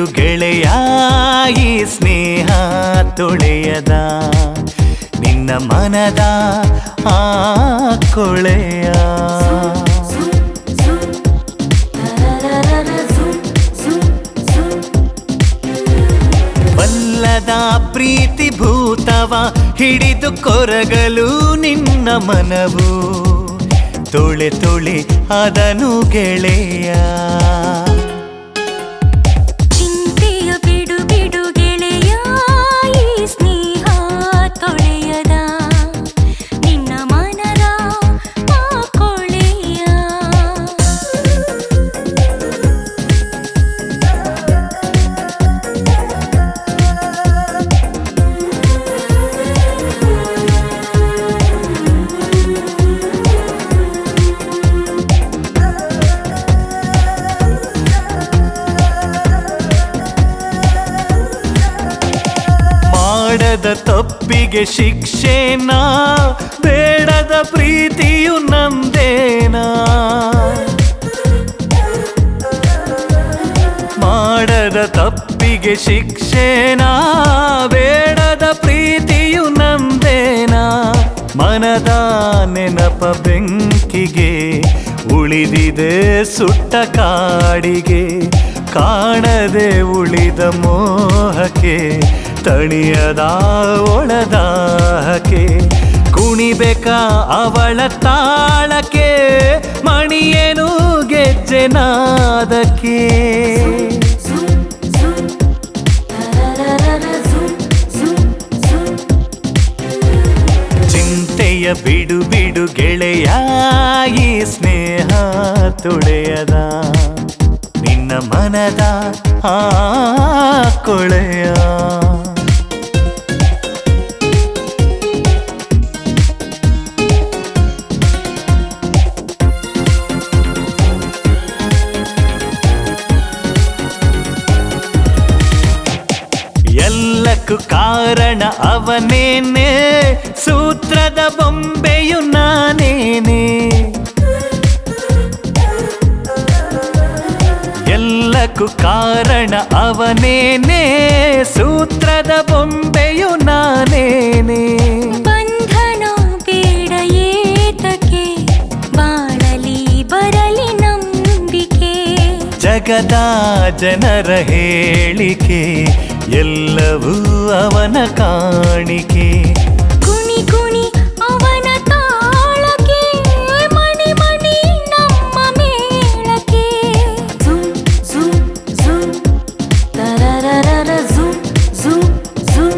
ಗೆಳೆಯ ಈ ಸ್ನೇಹ ತೊಳೆಯದ ನಿನ್ನ ಮನದ ಆ ಕೊಳೆಯ ಬಲ್ಲದ ಪ್ರೀತಿ ಭೂತವ ಹಿಡಿದು ಕೊರಗಲು ನಿನ್ನ ಮನವು ತೊಳೆ ತೊಳೆ ಅದನು ಗೆಳೆಯ ಚಿಂತೆಯ ಬಿಡು ಬಿಡು ಗೆಳೆಯ ಈ ಸ್ನೇಹ ತೊಳೆಯದ ನಿನ್ನ ಮನದ ಆ ಕೊಳೆಯ ಮಾಡದ ತಪ್ಪಿಗೆ ಶಿಕ್ಷೆನಾ ಬೇಡದ ಪ್ರೀತಿಯು ನಂದೇನಾ ಮಾಡದ ತಪ್ಪಿಗೆ ಶಿಕ್ಷೆನಾ ಬೇಡದ ಪ್ರೀತಿಯು ನಂದೇನಾ ಮನದ ನೆನಪ ಬೆಂಕಿಗೆ ಉಳಿದಿದೆ ಸುಟ್ಟ ಕಾಡಿಗೆ ಕಾಣದೆ ಉಳಿದ ಮೋಹಕ್ಕೆ ತಣಿಯದ ಒಳದಾಹಕ್ಕೆ ಕುಣಿಬೇಕ ಅವಳ ತಾಳಕ್ಕೆ ಮಣಿಯೇನು ಗೆಜ್ಜೆ ನಾದಕ್ಕೆ ಚಿಂತೆಯ ಬಿಡು ಬಿಡು ಗೆಳೆಯ ಈ ಸ್ನೇಹ ತುಳೆಯದ ನಿನ್ನ ಮನದ ಆ ಕೊಳೆಯ ಎಲ್ಲಕ್ಕೂ ಕಾರಣ ಅವನೇನೆ ಸೂತ್ರದ ಬೊಂಬೆಯು ನಾನೇನೆ ಎಲ್ಲಕ್ಕೂ ಕಾರಣ ಅವನೇನೆ ಸೂತ್ರದ ಬೊಂಬೆಯು ನಾನೇನೆ ಬಂಧನ ಬೇಡ ಏತಕ್ಕೆ ಬಾಳಲಿ ಬರಲಿ ನಂಬಿಕೆ ಜಗದ ಜನರ ಹೇಳಿಕೆ ಎಲ್ಲವೂ ಅವನ ಕಾಣಿಕೆ ಕುಣಿ ಕುಣಿ ಅವನ ತಾಳಕ್ಕೆ ಮಣಿ ಮಣಿ ನಮ್ಮ ಮೇಳಕ್ಕೆ ಝುಮ್ ಝುಮ್ ಝುಮ್ ತರರರರ ಝುಮ್ ಝುಮ್ ಝುಮ್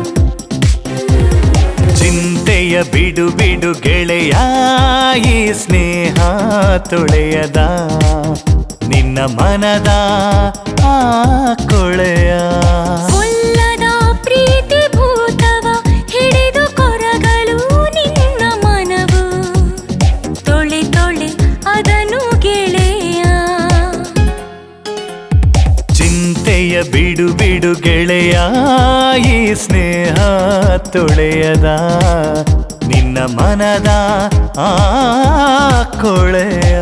ಚಿಂತೆಯ ಬಿಡು ಬಿಡು ಗೆಳೆಯ ಈ ಸ್ನೇಹ ತೊಳೆಯದ ನಿನ್ನ ಮನದ ಆ ಕೊಳೆಯ ಒಲ್ಲದ ಪ್ರೀತಿ ಭೂತವ ಹಿಡಿದು ಕೊರಗಳು ನಿನ್ನ ಮನವು ತೊಳೆ ತೊಳೆ ಅದನು ಗೆಳೆಯ ಚಿಂತೆಯ ಬಿಡು ಬಿಡು ಗೆಳೆಯ ಈ ಸ್ನೇಹ ತೊಳೆಯದ ನಿನ್ನ ಮನದ ಆ ಕೊಳೆಯ